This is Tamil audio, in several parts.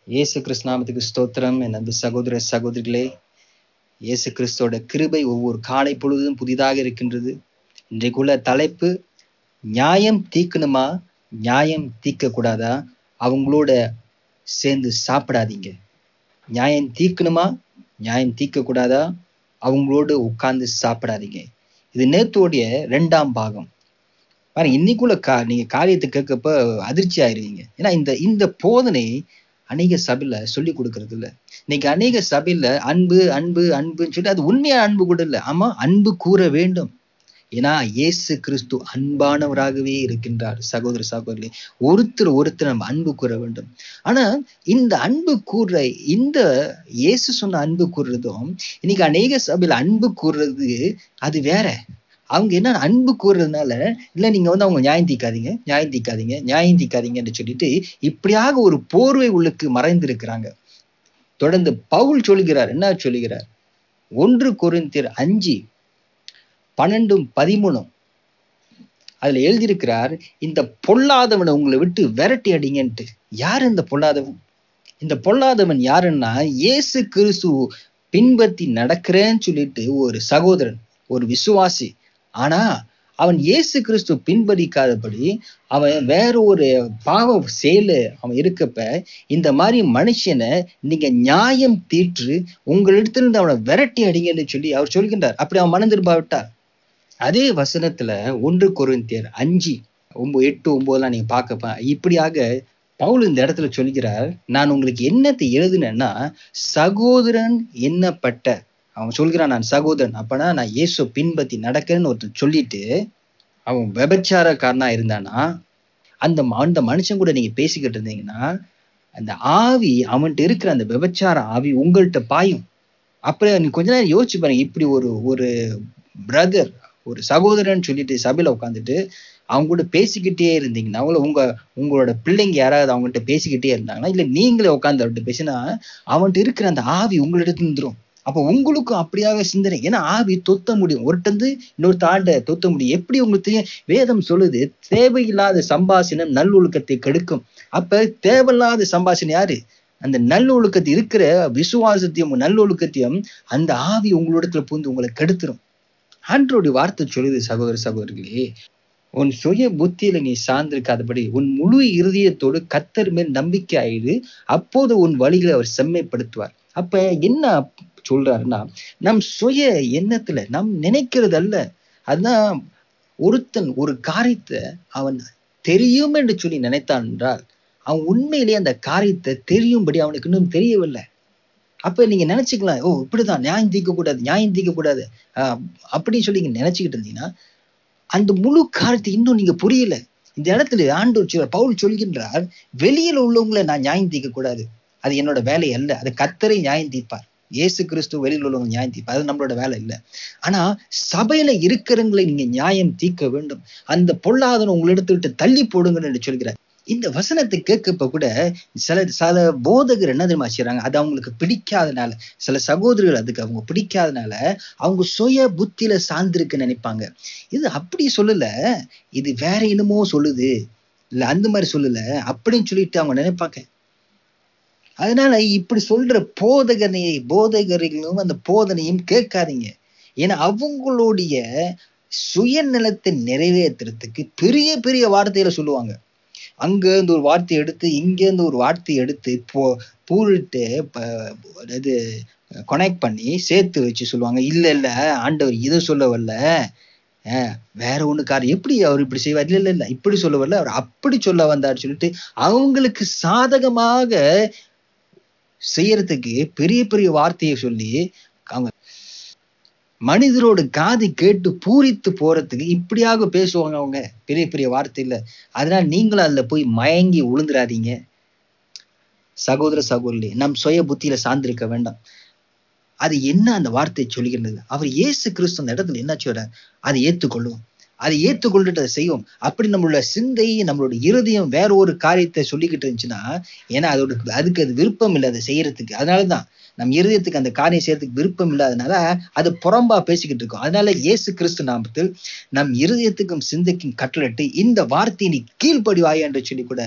இயேசு கிறிஸ்து நாமத்துக்கு ஸ்தோத்திரம் என் அன்பு சகோதர சகோதரிகளே இயேசு கிறிஸ்துவோட கிருபை ஒவ்வொரு காலை பொழுதும் புதிதாக இருக்கின்றது இன்றைக்குள்ள தலைப்பு நியாயம் தீக்கணுமா நியாயம் தீர்க்க கூடாதா அவங்களோட சேர்ந்து சாப்பிடாதீங்க நியாயம் தீர்க்கணுமா நியாயம் தீர்க்க கூடாதா அவங்களோடு உட்கார்ந்து சாப்பிடாதீங்க இது நேத்தோடைய ரெண்டாம் பாகம் பாருங்க இன்னைக்குள்ள கா நீங்க காரியத்தை கேட்கப்ப அதிர்ச்சி ஆயிருவீங்க ஏன்னா இந்த இந்த போதனை அநேக சபையில சொல்லி கொடுக்கறது இல்ல இன்னைக்கு அநேக சபையில அன்பு அன்பு அன்புன்னு சொல்லி அது உண்மையான அன்பு கூட இல்லை ஆமா அன்பு கூற வேண்டும் ஏன்னா இயேசு கிறிஸ்து அன்பானவராகவே இருக்கின்றார் சகோதர சகோதரி ஒருத்தர் ஒருத்தர் நம்ம அன்பு கூற வேண்டும் ஆனா இந்த அன்பு கூறுற இந்த இயேசு சொன்ன அன்பு கூறுறதும் இன்னைக்கு அநேக சபையில அன்பு கூறுறது அது வேற அவங்க என்ன அன்பு கூறுறதுனால இல்லை நீங்க வந்து அவங்க நியாயம் தீக்காதீங்க நியாயம் தீக்காதீங்க நியாயம் தீக்காதீங்கன்னு சொல்லிட்டு இப்படியாக ஒரு போர்வை உள்ளுக்கு மறைந்திருக்கிறாங்க தொடர்ந்து பவுல் சொல்கிறார் என்ன சொல்லுகிறார் ஒன்று கொரிந்தியர் அஞ்சு பன்னெண்டும் பதிமூணும் அதுல எழுதியிருக்கிறார் இந்த பொல்லாதவனை உங்களை விட்டு விரட்டி அடிங்கன்ட்டு யார் இந்த பொல்லாதவன் இந்த பொல்லாதவன் யாருன்னா இயேசு கிறிஸ்து பின்பற்றி நடக்கிறேன்னு சொல்லிட்டு ஒரு சகோதரன் ஒரு விசுவாசி ஆனா அவன் இயேசு கிறிஸ்து பின்பற்றிக்காதபடி அவன் வேற ஒரு பாவ செயலு அவன் இருக்கப்ப இந்த மாதிரி மனுஷனை நீங்க நியாயம் தீற்று உங்களிடத்திலிருந்து அவனை விரட்டி அடிங்கன்னு சொல்லி அவர் சொல்கின்றார் அப்படி அவன் மனந்திருப்பாவிட்டார் அதே வசனத்துல ஒன்று கொரிந்தியர் அஞ்சு ஒன்பது எட்டு ஒன்பதுலாம் நீங்க பார்க்கப்ப இப்படியாக பவுல் இந்த இடத்துல சொல்கிறார் நான் உங்களுக்கு என்னத்தை எழுதுனேன்னா சகோதரன் எண்ணப்பட்ட அவன் சொல்கிறான் நான் சகோதரன் அப்பனா நான் இயேசு பின்பற்றி நடக்கிறேன்னு ஒருத்தன் சொல்லிட்டு அவன் விபச்சாரக்காரனா இருந்தானா அந்த அந்த மனுஷன் கூட நீங்க பேசிக்கிட்டு இருந்தீங்கன்னா அந்த ஆவி அவன்கிட்ட இருக்கிற அந்த விபச்சார ஆவி உங்கள்கிட்ட பாயும் அப்புறம் நீ கொஞ்ச நேரம் யோசிச்சு பாருங்க இப்படி ஒரு ஒரு பிரதர் ஒரு சகோதரன் சொல்லிட்டு சபையில உட்காந்துட்டு அவங்க கூட பேசிக்கிட்டே இருந்தீங்கன்னா அவங்கள உங்க உங்களோட பிள்ளைங்க யாராவது அவங்கள்ட்ட பேசிக்கிட்டே இருந்தாங்கன்னா இல்லை நீங்களே உட்காந்து அவர்கிட்ட பேசினா அவன்கிட்ட இருக்கிற அந்த ஆவி உங்களிடத்துல இருந்துரும் அப்போ உங்களுக்கும் அப்படியாக சிந்தனை ஏன்னா ஆவி தொத்த முடியும் ஒருத்தந்து இன்னொருத்த ஆண்ட தொத்த முடியும் எப்படி உங்களுக்கு தெரியும் வேதம் சொல்லுது தேவையில்லாத சம்பாஷணம் நல்லொழுக்கத்தை கெடுக்கும் அப்ப தேவையில்லாத சம்பாஷணம் யாரு அந்த நல்லொழுக்கத்தை இருக்கிற விசுவாசத்தையும் நல்லொழுக்கத்தையும் அந்த ஆவி உங்களிடத்துல பூந்து உங்களை கெடுத்துரும் ஆண்டோடைய வார்த்தை சொல்லுது சகோதர சகோதரிகளே உன் சுய புத்தியில நீ சார்ந்திருக்காதபடி உன் முழு இருதயத்தோடு கத்தர் மேல் நம்பிக்கை ஆயிடு அப்போது உன் வழிகளை அவர் செம்மைப்படுத்துவார் அப்ப என்ன சொல்றாருன்னா நம் சுய எண்ணத்துல நம் நினைக்கிறது அல்ல அதுதான் ஒருத்தன் ஒரு காரியத்தை அவன் தெரியும் என்று சொல்லி நினைத்தான் என்றால் அவன் உண்மையிலேயே அந்த காரியத்தை தெரியும்படி அவனுக்கு இன்னும் தெரியவில்லை அப்ப நீங்க நினைச்சுக்கலாம் ஓ இப்படிதான் நியாயம் தீர்க்க கூடாது நியாயம் தீர்க்க கூடாது ஆஹ் அப்படின்னு சொல்லி நீங்க நினைச்சுக்கிட்டு இருந்தீங்கன்னா அந்த முழு காரியத்தை இன்னும் நீங்க புரியல இந்த இடத்துல ஆண்டோர் பவுல் சொல்கின்றார் வெளியில் உள்ளவங்களை நான் நியாயம் தீர்க்க கூடாது அது என்னோட வேலை அல்ல அது கத்தரை நியாயம் தீர்ப்பார் இயேசு கிறிஸ்து வெளியில் உள்ளவங்க நியாயம் தீர்ப்பார் அது நம்மளோட வேலை இல்லை ஆனா சபையில இருக்கிறவங்களை நீங்க நியாயம் தீர்க்க வேண்டும் அந்த பொல்லாதன உங்களிடத்தை விட்டு தள்ளி போடுங்கன்னு சொல்கிறார் இந்த வசனத்தை கேட்கப்ப கூட சில சில போதகர் என்ன தெரியுமா செய்யறாங்க அது அவங்களுக்கு பிடிக்காதனால சில சகோதரர்கள் அதுக்கு அவங்க பிடிக்காதனால அவங்க சுய புத்தியில சார்ந்திருக்கு நினைப்பாங்க இது அப்படி சொல்லல இது வேற என்னமோ சொல்லுது இல்ல அந்த மாதிரி சொல்லல அப்படின்னு சொல்லிட்டு அவங்க நினைப்பாங்க அதனால இப்படி சொல்ற போதகனை போதகர்களும் அந்த போதனையும் கேட்காதீங்க ஏன்னா அவங்களுடைய சுயநலத்தை நிறைவேற்றுறதுக்கு பெரிய பெரிய வார்த்தையில சொல்லுவாங்க அங்கேருந்து ஒரு வார்த்தை எடுத்து இங்கேருந்து ஒரு வார்த்தை எடுத்து போ பூரிட்டு இது கனெக்ட் பண்ணி சேர்த்து வச்சு சொல்லுவாங்க இல்லை இல்லை ஆண்டவர் இதை சொல்ல வரல வேற ஒண்ணுக்கார் எப்படி அவர் இப்படி செய்வார் இல்லை இல்லை இல்லை இப்படி சொல்ல வரல அவர் அப்படி சொல்ல வந்தார் சொல்லிட்டு அவங்களுக்கு சாதகமாக செய்யறதுக்கு பெரிய பெரிய வார்த்தையை சொல்லி அவங்க மனிதரோட காது கேட்டு பூரித்து போறதுக்கு இப்படியாக பேசுவாங்க அவங்க பெரிய பெரிய வார்த்தையில அதனால நீங்களும் அதுல போய் மயங்கி உளுந்துடாதீங்க சகோதர சகோதரி நம் சுய புத்தியில சார்ந்திருக்க வேண்டாம் அது என்ன அந்த வார்த்தை சொல்லுகின்றது அவர் இயேசு கிறிஸ்து அந்த இடத்துல என்ன சொல்றார் அதை ஏற்றுக்கொள்ளும் அதை ஏற்றுக்கொண்டுட்டு அதை செய்வோம் அப்படி நம்மளோட சிந்தை நம்மளோட இருதயம் வேற ஒரு காரியத்தை சொல்லிக்கிட்டு இருந்துச்சுன்னா ஏன்னா அதோட அதுக்கு அது விருப்பம் இல்லை அதை செய்யறதுக்கு அதனாலதான் நம் இருதயத்துக்கு அந்த காரியம் செய்யறதுக்கு விருப்பம் இல்லாதனால அது புறம்பா பேசிக்கிட்டு இருக்கோம் அதனால இயேசு கிறிஸ்து நாமத்தில் நம் இருதயத்துக்கும் சிந்தைக்கும் கட்டளிட்டு இந்த வார்த்தையை நீ கீழ்ப்படிவாய் என்று சொல்லி கூட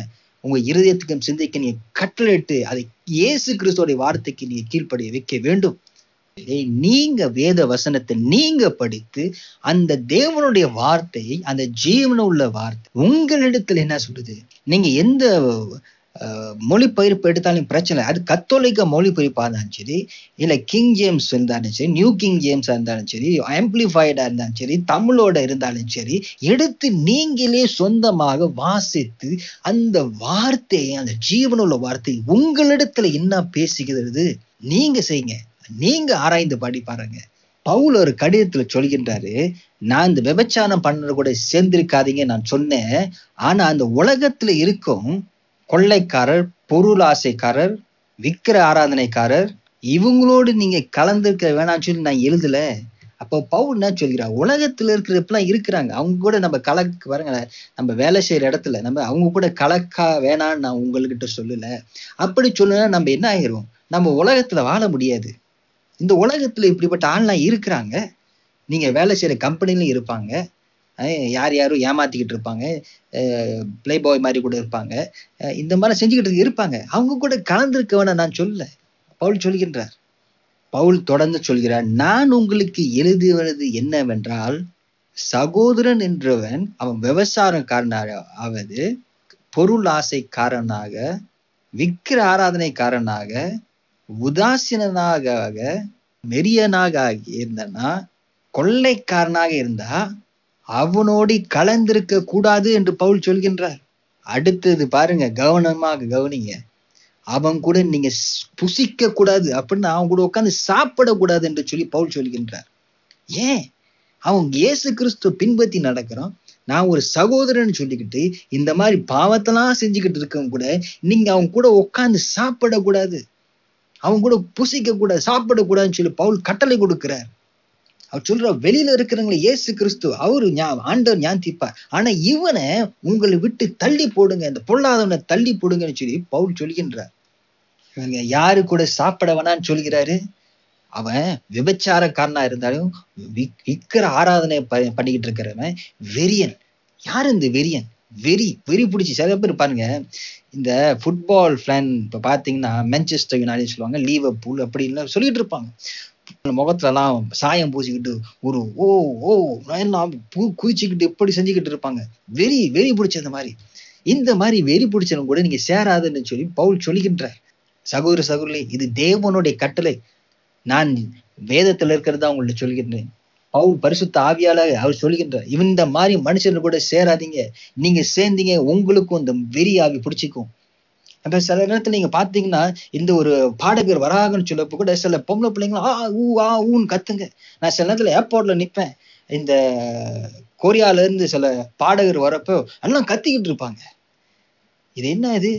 உங்க இருதயத்துக்கும் சிந்தைக்கு நீங்க கட்டளையிட்டு அதை இயேசு கிறிஸ்துவோடைய வார்த்தைக்கு நீங்க கீழ்ப்படிய வைக்க வேண்டும் ஏய், நீங்க வேத வசனத்தை நீங்க படித்து அந்த தேவனுடைய வார்த்தை அந்த ஜீவன உள்ள வார்த்தை உங்களிடத்துல என்ன சொல்லுது நீங்க எந்த அஹ், மொழிபெயர்ப்பு எடுத்தாலும் பிரச்சனை இல்லை. அது கத்தோலிக்க மொழிபெயர்ப்பாக இருந்தாலும் சரி இல்லை கிங் ஜேம்ஸ் இருந்தாலும் சரி நியூ கிங் ஜேம்ஸாக இருந்தாலும் சரி ஆம்பிளிஃபைடாக இருந்தாலும் சரி தமிழோட இருந்தாலும் சரி எடுத்து நீங்களே சொந்தமாக வாசித்து அந்த வார்த்தையை அந்த ஜீவனுள்ள வார்த்தை உங்களிடத்துல என்ன பேசுகிறது நீங்க செய்யுங்க நீங்க ஆராய்ந்து படி பாருங்க பவுல் ஒரு கடிதத்துல சொல்கின்றாரு நான் இந்த விபச்சாரம் பண்ணது கூட சேர்ந்திருக்காதீங்க நான் சொன்னேன் ஆனா அந்த உலகத்துல இருக்கும் கொள்ளைக்காரர் பொருளாசைக்காரர் விக்கிர ஆராதனைக்காரர் இவங்களோடு நீங்க கலந்துருக்க வேணாம்னு சொல்லி நான் எழுதல அப்போ பவுல் என்ன சொல்கிறார் உலகத்துல இருக்கிறப்பெல்லாம் இருக்கிறாங்க அவங்க கூட நம்ம கலக்க பாருங்க நம்ம வேலை செய்யற இடத்துல நம்ம அவங்க கூட கலக்கா வேணாம்னு நான் உங்ககிட்ட சொல்லல அப்படி சொல்லுனா நம்ம என்ன ஆயிரும் நம்ம உலகத்துல வாழ முடியாது இந்த உலகத்துல இப்படிப்பட்ட ஆள்லாம் இருக்கிறாங்க நீங்க வேலை செய்யற கம்பெனிலும் இருப்பாங்க அஹ் யார் யாரும் ஏமாத்திக்கிட்டு இருப்பாங்க ப்ளே பாய் மாதிரி கூட இருப்பாங்க அஹ் இந்த மாதிரி செஞ்சுக்கிட்டு இருப்பாங்க அவங்க கூட கலந்துருக்க வேணாம் நான் சொல்லல பவுல் சொல்கின்றார் பவுல் தொடர்ந்து சொல்கிறார் நான் உங்களுக்கு எழுதுவது என்னவென்றால் சகோதரன் என்றவன் அவன் விவசாரக்காரனாக ஆவது பொருள் ஆசைக்காரனாக விக்கிர ஆராதனைக்காரனாக உதாசீனனாக மெரியனாக இருந்தனா கொள்ளைக்காரனாக இருந்தா அவனோடி கலந்திருக்க கூடாது என்று பவுல் சொல்கின்றார் அடுத்தது பாருங்க கவனமாக கவனிங்க அவன் கூட நீங்க ஸ்- புசிக்க கூடாது அப்படின்னு அவன் கூட உட்காந்து சாப்பிடக்கூடாது என்று சொல்லி பவுல் சொல்கின்றார் ஏன் அவன் இயேசு கிறிஸ்துவ பின்பற்றி நடக்கிறான் நான் ஒரு சகோதரன் சொல்லிக்கிட்டு இந்த மாதிரி பாவத்தெல்லாம் செஞ்சுக்கிட்டு இருக்கவன் கூட நீங்க அவன் கூட உட்காந்து சாப்பிடக்கூடாது அவன் கூட புசிக்க கூடாது சாப்பிடக்கூடாதுன்னு சொல்லி பவுல் கட்டளை கொடுக்கிறார் அவர் சொல்ற வெளியில இருக்கிறவங்களை இயேசு கிறிஸ்து அவரு ஞா- ஆண்டவர் ஞான் தீப்பார் ஆனா இவனை உங்களை விட்டு தள்ளி போடுங்க இந்த பொல்லாதவனை தள்ளி போடுங்கன்னு சொல்லி பவுல் சொல்கின்றார் இவங்க யாரு கூட சாப்பிட வேணான்னு சொல்கிறாரு அவன் விபச்சாரக்காரனா இருந்தாலும் வி- விக்கிர ஆராதனை ப- பண்ணிக்கிட்டு இருக்கிறவன் வெறியன் யார் இந்த வெறியன் வெறி வெறி பிடிச்சி சில பேர் பாருங்க இந்த ஃபுட்பால் ஃபேன் இப்போ பார்த்தீங்கன்னா மென்செஸ்டர் யுனைடெட் சொல்லுவாங்க லீவர்பூல் அப்படின்னு சொல்லிட்டு இருப்பாங்க முகத்துலலாம் சாயம் பூசிக்கிட்டு ஒரு ஓ ஓ எல்லாம் பூ குதிச்சுக்கிட்டு இப்படி செஞ்சுக்கிட்டு இருப்பாங்க வெறி வெறி பிடிச்ச மாதிரி இந்த மாதிரி வெறி பிடிச்சவங்க கூட நீங்க சேராதுன்னு சொல்லி பவுல் சொல்லுகின்றார் சகோதர சகோதரி இது தேவனுடைய கட்டளை நான் வேதத்தில் இருக்கிறதா உங்கள்ட்ட சொல்கின்றேன் பவுல் பரிசுத்த ஆவியால அவர் சொல்கின்றார் இந்த மாதிரி மனுஷர்கள் கூட சேராதீங்க நீங்க சேர்ந்தீங்க உங்களுக்கும் இந்த வெறி ஆவி பிடிச்சிக்கும் அப்ப சில நேரத்துல நீங்க பாத்தீங்கன்னா இந்த ஒரு பாடகர் வராகன்னு சொல்லப்போ கூட சில பொம்பளை பிள்ளைங்களும் ஆ ஊ ஆ ஊன்னு கத்துங்க நான் சில நேரத்துல ஏர்போர்ட்ல நிப்பேன் இந்த கொரியால இருந்து சில பாடகர் வரப்போ எல்லாம் கத்திக்கிட்டு இருப்பாங்க இது என்ன இது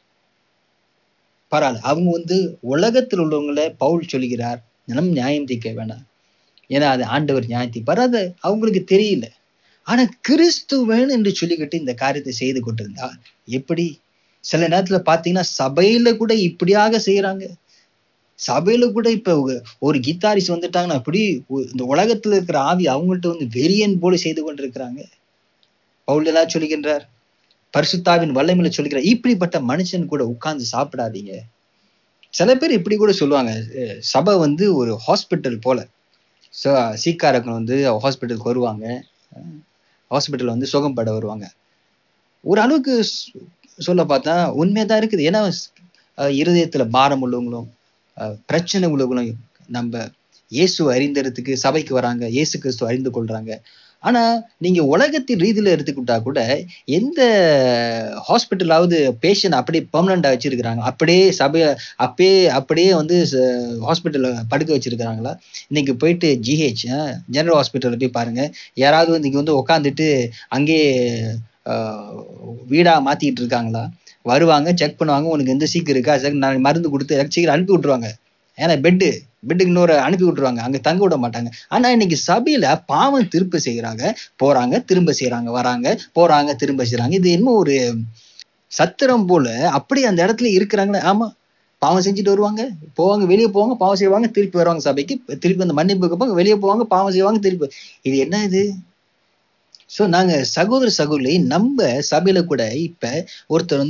பரவாயில்ல அவங்க வந்து உலகத்தில் உள்ளவங்களை பவுல் சொல்கிறார் நம் நியாயம் தீர்க்க வேணாம் ஏன்னா அது ஆண்டவர் நியாயம் தீர்ப்பார் அது அவங்களுக்கு தெரியல ஆனா கிறிஸ்துவன் என்று சொல்லிக்கிட்டு இந்த காரியத்தை செய்து கொண்டிருந்தா எப்படி சில நேரத்துல பாத்தீங்கன்னா சபையில கூட இப்படியாக செய்யறாங்க சபையில கூட இப்ப ஒரு- ஒரு கித்தாரிஸ் வந்துட்டாங்கன்னா அப்படி ஒ- இந்த உலகத்துல இருக்கிற ஆவி அவங்கள்ட்ட வந்து வெறியன் போல செய்து கொண்டிருக்கிறாங்க பவுல் எல்லாம் சொல்லுகின்றார் பரிசுத்தாவின் வல்லமையில சொல்லுகிறார் இப்படிப்பட்ட மனுஷன் கூட உட்கார்ந்து சாப்பிடாதீங்க சில பேர் இப்படி கூட சொல்லுவாங்க அஹ் சபை வந்து ஒரு ஹாஸ்பிட்டல் போல ஸோ சீக்காரங்க வந்து ஹாஸ்பிட்டலுக்கு வருவாங்க ஹாஸ்பிட்டல் வந்து சுகம் பட வருவாங்க ஒரு அளவுக்கு ஸ்- சொல்ல பார்த்தா உண்மையாக தான் இருக்குது ஏன்னா அஹ் இருதயத்துல பாரம் உள்ளவங்களும் அஹ் பிரச்சனை உள்ளவங்களும் நம்ம இயேசு அறிந்தறதுக்கு சபைக்கு வராங்க இயேசு கிறிஸ்து அறிந்து கொள்றாங்க ஆனா நீங்க உலகத்தின் ரீதியில எடுத்துக்கிட்டா கூட எந்த ஹாஸ்பிட்டலாவது பேஷண்ட் அப்படியே பெர்மனண்டா வச்சிருக்கிறாங்க அப்படியே சபைய அப்பயே அப்படியே வந்து ஹாஸ்பிட்டல்ல படுக்க வச்சிருக்கிறாங்களா இன்னைக்கு போயிட்டு ஜிஹெச் ஜெனரல் ஹாஸ்பிட்டல்ல போய் பாருங்க யாராவது வந்து இங்க வந்து உட்காந்துட்டு அங்கேயே ஆஹ், வீடா மாத்திக்கிட்டு இருக்காங்களா வருவாங்க செக் பண்ணுவாங்க உனக்கு எந்த சீக்கு இருக்கா சரி நான் மருந்து கொடுத்து எனக்கு சீக்கிரம் அனுப்பி விட்டுருவாங்க ஏன்னா பெட்டு பெட்டுக்கு இன்னொரு அனுப்பி விட்டுருவாங்க அங்க தங்க விட மாட்டாங்க ஆனா இன்னைக்கு சபையில பாவம் திரும்ப செய்யறாங்க போறாங்க திரும்ப செய்றாங்க வராங்க போறாங்க திரும்ப செய்றாங்க இது என்ன ஒரு சத்திரம் போல அப்படியே அந்த இடத்துல இருக்கிறாங்களே ஆமா பாவம் செஞ்சுட்டு வருவாங்க போவாங்க வெளியே போவாங்க பாவம் செய்வாங்க திருப்பி வருவாங்க சபைக்கு திருப்பி அந்த மன்னிப்பு கேட்பாங்க வெளியே போவாங்க பாவம் செய்வாங்க திருப்பி இது என்ன இது ஸோ நாங்க சகோதர சகோதரி நம்ம சபையில கூட இப்ப ஒருத்தர் வந்து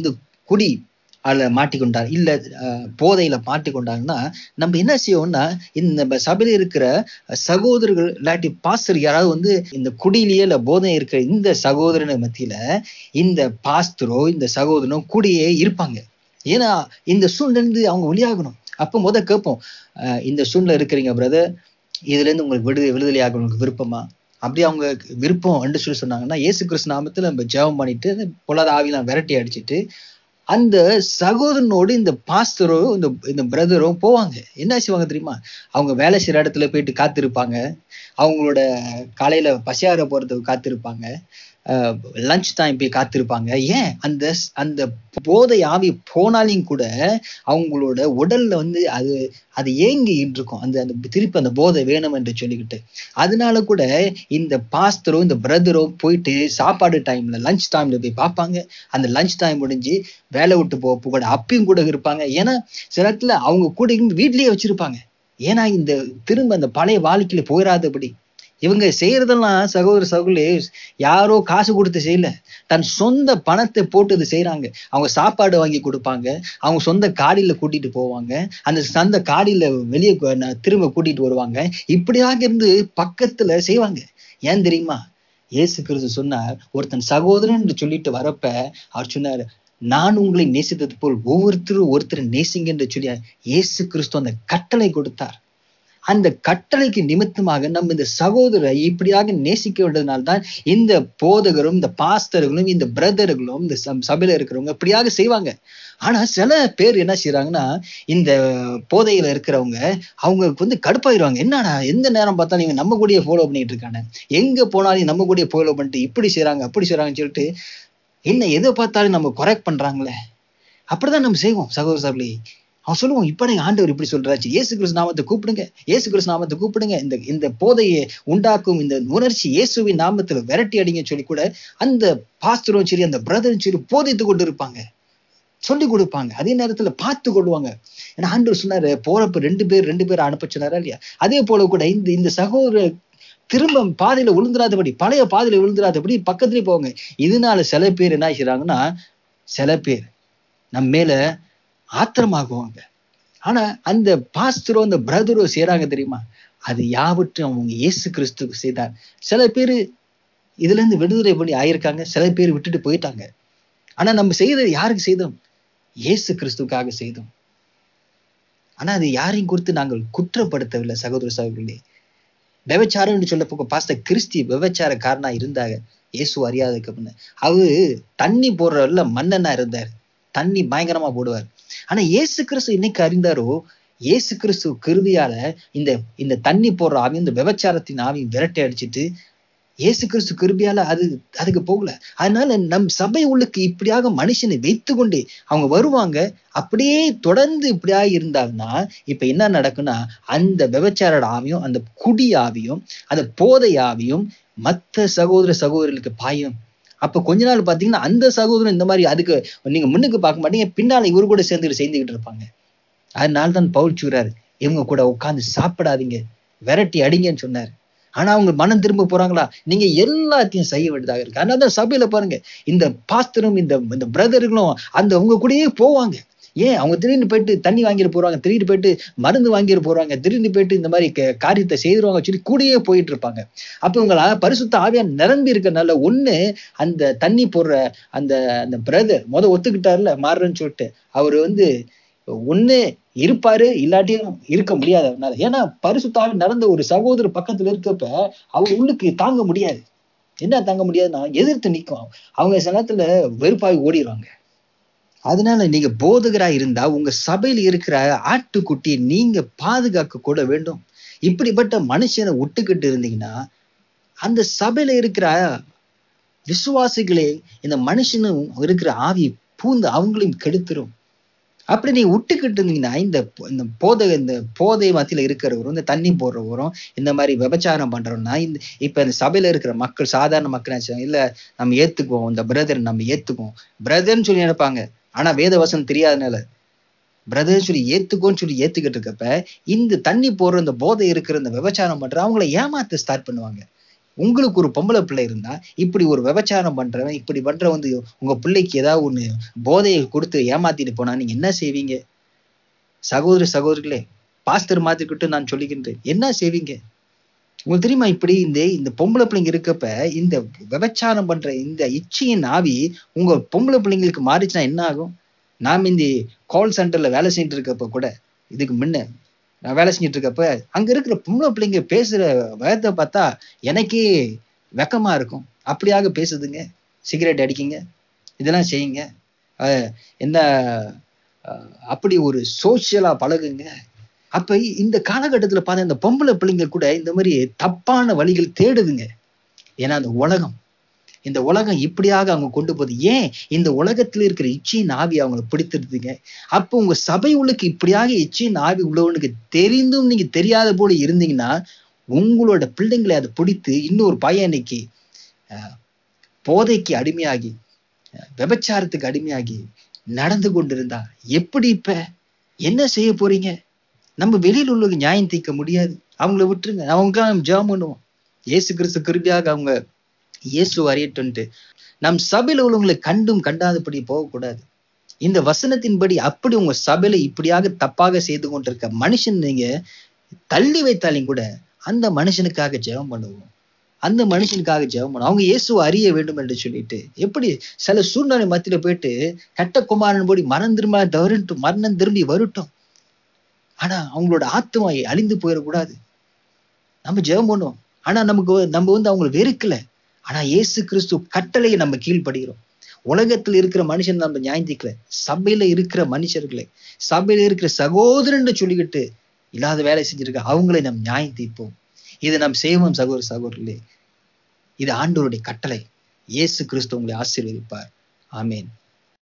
குடி அதில் மாட்டிக்கொண்டார் இல்லை போதையில் மாட்டிக்கொண்டாங்கன்னா நம்ம என்ன செய்வோம்னா இந்த நம்ம சபையில் இருக்கிற சகோதரர்கள் இல்லாட்டி பாஸ்டர் யாராவது வந்து இந்த குடியிலேயே இல்லை போதை இருக்கிற இந்த சகோதரனை மத்தியில் இந்த பாஸ்தரோ இந்த சகோதரனோ கூடியே இருப்பாங்க ஏன்னா இந்த சூழ்நிலை அவங்க வெளியாகணும் அப்போ முத கேட்போம் அஹ் இந்த சூழ்நிலை இருக்கிறீங்க பிரதர் இதுலேருந்து உங்களுக்கு விடு விடுதலையாக உங்களுக்கு விருப்பமா அப்படி அவங்க விருப்பம் என்று சொல்லி சொன்னாங்கன்னா இயேசு கிறிஸ்து நாமத்தில் நம்ம ஜெபம் பண்ணிட்டு அந்த பொல்லாத ஆவிலாம் விரட்டி அடிச்சிட்டு அந்த சகோதரனோடு இந்த பாஸ்டரோ இந்த இந்த பிரதரோ போவாங்க என்ன செய்வாங்க தெரியுமா அவங்க வேலை செய்கிற இடத்துல போயிட்டு காத்திருப்பாங்க அவங்களோட காலையில் பசியார போகிறதுக்கு காத்திருப்பாங்க லஞ்ச் டைம் போய் காத்திருப்பாங்க ஏன் அந்த அந்த போதை ஆவி போனாலையும் கூட அவங்களோட உடல்ல வந்து அது அது ஏங்கிட்டு இருக்கும் அந்த அந்த திருப்பி அந்த போதை வேணும் என்று சொல்லிக்கிட்டு அதனால கூட இந்த பாஸ்தரோ இந்த பிரதரோ போயிட்டு சாப்பாடு டைம்ல லஞ்ச் டைம்ல போய் பார்ப்பாங்க அந்த லஞ்ச் டைம் முடிஞ்சு வேலை விட்டு போக கூட அப்பயும் கூட இருப்பாங்க ஏன்னா சில இடத்துல அவங்க கூட இருந்து வீட்லயே வச்சிருப்பாங்க ஏன்னா இந்த திரும்ப அந்த பழைய வாழ்க்கையில போயிடாதபடி இவங்க செய்யறதெல்லாம் சகோதர சகோதரி யாரோ காசு கொடுத்து செய்யல தன் சொந்த பணத்தை போட்டு இது செய்கிறாங்க அவங்க சாப்பாடு வாங்கி கொடுப்பாங்க அவங்க சொந்த காடியில் கூட்டிட்டு போவாங்க அந்த சந்த காடியில் வெளியே கு- ந- திரும்ப கூட்டிட்டு வருவாங்க இப்படியாக இருந்து பக்கத்துல செய்வாங்க ஏன் தெரியுமா இயேசு கிறிஸ்து சொன்னார் ஒருத்தன் சகோதரன் என்று சொல்லிட்டு வரப்ப அவர் சொன்னார் நான் உங்களை நேசித்தது போல் ஒவ்வொருத்தரும் ஒருத்தர் நேசிங்க என்று சொல்லி இயேசு கிறிஸ்து அந்த கட்டளை கொடுத்தார் அந்த கட்டளைக்கு நிமித்தமாக நம்ம இந்த சகோதரரை இப்படியாக நேசிக்க வேண்டியதுனால்தான் இந்த போதகரும் இந்த பாஸ்தர்களும் இந்த பிரதர்களும் இந்த சம்- சபையில இருக்கிறவங்க இப்படியாக செய்வாங்க ஆனா சில பேர் என்ன செய்றாங்கன்னா இந்த போதையில இருக்கிறவங்க அவங்களுக்கு வந்து கடுப்பாயிருவாங்க என்னடா எந்த நேரம் பார்த்தாலும் இவங்க நம்ம கூடயே ஃபாலோ பண்ணிட்டு இருக்காங்க எங்க போனாலும் நம்ம கூடயே ஃபாலோ பண்ணிட்டு இப்படி செய்றாங்க அப்படி செய்றாங்கன்னு சொல்லிட்டு என்ன எதை பார்த்தாலும் நம்ம கரெக்ட் பண்றாங்களே அப்படிதான் நம்ம செய்வோம் சகோதர சகோதரி அவன் சொல்லுவோம் இப்படி ஆண்டவர் இப்படி சொல்றாச்சு இயேசு கிறிஸ்து நாமத்தை கூப்பிடுங்க இயேசு கிறிஸ்து நாமத்தை கூப்பிடுங்க இந்த இந்த போதையை உண்டாக்கும் இந்த உணர்ச்சி இயேசுவின் நாமத்துல விரட்டி அடிங்க சொல்லி கூட அந்த பாஸ்டரும் சரி அந்த பிரதரும் சரி போதித்து கொண்டு இருப்பாங்க சொல்லி கொடுப்பாங்க அதே நேரத்துல பார்த்து கொள்வாங்க ஏன்னா ஆண்டவர் சொன்னாரு போறப்ப ரெண்டு பேர் ரெண்டு பேர் அனுப்ப சொன்னாரா இல்லையா அதே போல கூட இந்த இந்த சகோதர திரும்ப பாதையில விழுந்துராதபடி பழைய பாதையில விழுந்துராதபடி பக்கத்துலயே போவாங்க இதனால சில பேர் என்ன செய்றாங்கன்னா சில பேர் நம்ம மேல ஆத்திரமாகுவாங்க ஆனா அந்த பாஸ்டரோ அந்த பிரதரோ செய்றாங்க தெரியுமா அது யாவற்றும் அவங்க இயேசு கிறிஸ்துக்கு செய்தார் சில பேர் இதுல இருந்து விடுதலை பண்ணி ஆயிருக்காங்க சில பேர் விட்டுட்டு போயிட்டாங்க ஆனா நம்ம செய்தது யாருக்கு செய்தோம் இயேசு கிறிஸ்துக்காக செய்தோம் ஆனா அது யாரையும் குறித்து நாங்கள் குற்றப்படுத்தவில்லை சகோதர சகோதரிகளே விபச்சாரம்னு சொல்ல போக பாஸ்த கிறிஸ்தி விபச்சாரக்காரனா இருந்தாங்க இயேசு அறியாததுக்கு முன்ன அவரு தண்ணி போடுறவர்ல மன்னனா இருந்தார் தண்ணி பயங்கரமா போடுவார் ஆனா இயேசு கிறிஸ்து இன்னைக்கு அறிந்தாரோ இயேசு கிறிஸ்து கிருதியால இந்த இந்த தண்ணி போடுற ஆவியும் இந்த விபச்சாரத்தின் ஆவியும் விரட்டி அடிச்சிட்டு இயேசு கிறிஸ்து கிருபியால அது அதுக்கு போகல அதனால நம் சபை உள்ளுக்கு இப்படியாக மனுஷனை வைத்து கொண்டு அவங்க வருவாங்க அப்படியே தொடர்ந்து இப்படியாக இருந்தாங்கன்னா இப்ப என்ன நடக்குன்னா அந்த விபச்சார ஆவியும் அந்த குடி ஆவியும் அந்த போதை ஆவியும் மற்ற சகோதர சகோதரிகளுக்கு பாயும் அப்ப கொஞ்ச நாள் பாத்தீங்கன்னா அந்த சகோதரன் இந்த மாதிரி அதுக்கு நீங்க முன்னுக்கு பார்க்க மாட்டீங்க பின்னால இவரு கூட சேர்ந்துட்டு செய்துக்கிட்டு இருப்பாங்க அதனால தான் பவுல் சொல்றாரு இவங்க கூட உட்கார்ந்து சாப்பிடாதீங்க விரட்டி அடிங்கன்னு சொன்னாரு ஆனா அவங்க மனம் திரும்ப போறாங்களா நீங்க எல்லாத்தையும் செய்ய வேண்டியதாக இருக்கு அதனால தான் சபையில பாருங்க இந்த பாஸ்டரும் இந்த இந்த பிரதர்களும் அந்த உங்க கூடயே போவாங்க ஏன் அவங்க திடீர்னு போயிட்டு தண்ணி வாங்கிட்டு போறாங்க திடீர்னு போயிட்டு மருந்து வாங்கிட்டு போறாங்க திடீர்னு போயிட்டு இந்த மாதிரி க- காரியத்தை செய்திருவாங்க சொல்லி கூடயே போயிட்டு இருப்பாங்க அப்ப இவங்கள பரிசுத்த ஆவியா நிரம்பி இருக்கனால ஒண்ணு அந்த தண்ணி போடுற அந்த அந்த பிரதர் முத ஒத்துக்கிட்டாருல மாறுறேன்னு சொல்லிட்டு அவர் வந்து ஒண்ணு இருப்பாரு இல்லாட்டியும் இருக்க முடியாது அவனால ஏன்னா பரிசுத்தாவி நடந்த ஒரு சகோதரர் பக்கத்துல இருக்கப்ப அவர் உள்ளுக்கு தாங்க முடியாது என்ன தாங்க முடியாதுன்னா எதிர்த்து நிற்கும் அவங்க சில நேரத்துல வெறுப்பாகி ஓடிடுவாங்க அதனால நீங்க போதகரா இருந்தா உங்க சபையில இருக்கிற ஆட்டுக்குட்டியை நீங்க பாதுகாக்க கூட வேண்டும் இப்படிப்பட்ட மனுஷனை விட்டுக்கிட்டு இருந்தீங்கன்னா அந்த சபையில இருக்கிற விசுவாசிகளே இந்த மனுஷனும் இருக்கிற ஆவி பூந்து அவங்களையும் கெடுத்துரும் அப்படி நீ விட்டுக்கிட்டு இருந்தீங்கன்னா இந்த பொ- இந்த போதை இந்த போதை மத்தியில இருக்கிறவரும் இந்த தண்ணி போடுறவரும் இந்த மாதிரி விபச்சாரம் பண்றோம்னா இந்த இப்ப இந்த சபையில இருக்கிற மக்கள் சாதாரண மக்கள் நினைச்சாங்க இல்ல நம்ம ஏத்துக்குவோம் இந்த பிரதர் நம்ம ஏத்துக்குவோம் பிரதர்னு சொல்லி நினைப்பாங்க ஆனா வேத வசனம் தெரியாதனால பிரதர் சொல்லி ஏத்துக்கோன்னு சொல்லி ஏத்துக்கிட்டு இருக்கப்ப இந்த தண்ணி போடுற இந்த போதை இருக்கிற இந்த விபச்சாரம் பண்ற அவங்கள ஏமாத்த ஸ்டார்ட் பண்ணுவாங்க உங்களுக்கு ஒரு பொம்பளை பிள்ளை இருந்தா இப்படி ஒரு விபச்சாரம் பண்றவன் இப்படி பண்ற வந்து உங்க பிள்ளைக்கு ஏதாவது ஒண்ணு போதையை கொடுத்து ஏமாத்திட்டு போனா நீங்க என்ன செய்வீங்க சகோதர சகோதரிகளே பாஸ்தர் மாத்திக்கிட்டு நான் சொல்லிக்கின்றேன் என்ன செய்வீங்க உங்களுக்கு தெரியுமா இப்படி இந்த இந்த பொம்பளை பிள்ளைங்க இருக்கப்ப இந்த விபச்சாரம் பண்ற இந்த இச்சையின் ஆவி உங்க பொம்பளை பிள்ளைங்களுக்கு மாறிச்சுன்னா என்ன ஆகும் நாம் இந்த கால் சென்டர்ல வேலை செஞ்சுட்டு இருக்கப்ப கூட இதுக்கு முன்ன நான் வேலை செஞ்சுட்டு இருக்கப்ப அங்க இருக்கிற பொம்பளை பிள்ளைங்க பேசுற வேகத்தை பார்த்தா எனக்கே வெக்கமா இருக்கும் அப்படியாக பேசுதுங்க சிகரெட் அடிக்குங்க இதெல்லாம் செய்யுங்க அஹ் என்ன அஹ் அப்படி ஒரு சோசியலா பழகுங்க அப்ப இந்த காலகட்டத்துல பார்த்தா இந்த பொம்பளை பிள்ளைங்க கூட இந்த மாதிரி தப்பான வழிகள் தேடுதுங்க ஏன்னா அந்த உலகம் இந்த உலகம் இப்படியாக அவங்க கொண்டு போகுது ஏன் இந்த உலகத்துல இருக்கிற இச்சையின் ஆவி அவங்களை பிடித்திருதுங்க அப்போ உங்க சபை உள்ளுக்கு இப்படியாக இச்சையின் ஆவி உள்ளவனுக்கு தெரிந்தும் நீங்க தெரியாத போல இருந்தீங்கன்னா உங்களோட பிள்ளைங்களை அதை பிடித்து இன்னொரு பையன் இன்னைக்கு அஹ், போதைக்கு அடிமையாகி அஹ், விபச்சாரத்துக்கு அடிமையாகி நடந்து கொண்டிருந்தா எப்படி இப்ப என்ன செய்ய போறீங்க நம்ம வெளியில் உள்ளவங்க நியாயம் தீர்க்க முடியாது அவங்கள விட்டுருங்க அவங்க நம்ம ஜெபம் பண்ணுவோம் இயேசு கிறிஸ்து கிருபியாக அவங்க இயேசு அறியட்டுன்ட்டு நம் சபையில உள்ளவங்களை கண்டும் கண்டாதபடி போகக்கூடாது இந்த வசனத்தின்படி அப்படி உங்க சபையில இப்படியாக தப்பாக செய்து கொண்டிருக்க மனுஷன் நீங்க தள்ளி வைத்தாலும் கூட அந்த மனுஷனுக்காக ஜெபம் பண்ணுவோம் அந்த மனுஷனுக்காக ஜெபம் பண்ணுவோம் அவங்க இயேசுவை அறிய வேண்டும் என்று சொல்லிட்டு எப்படி சில சூழ்நிலை மத்தியில போயிட்டு கெட்ட குமாரன் போடி மனம் திரும்ப தவறுட்டு மரணம் திரும்பி வரட்டும் ஆனா அவங்களோட ஆத்மா அழிந்து போயிடக்கூடாது நம்ம ஜெபம் பண்ணுவோம் ஆனா நமக்கு வ- நம்ம வந்து அவங்களை வெறுக்கல ஆனா இயேசு கிறிஸ்து கட்டளையை நம்ம கீழ்ப்படுகிறோம் உலகத்தில் இருக்கிற மனுஷன் நம்ம நியாயந்திக்கல சபையில இருக்கிற மனுஷர்களை சபையில இருக்கிற சகோதரன்னு சொல்லிக்கிட்டு இல்லாத வேலை செஞ்சிருக்க அவங்களை நாம் நியாயம் தீர்ப்போம் இதை நாம் செய்வோம் சகோதர சகோதரர்களே இது ஆண்டவருடைய கட்டளை இயேசு கிறிஸ்து உங்களை ஆசீர்வதிப்பார் ஆமேன்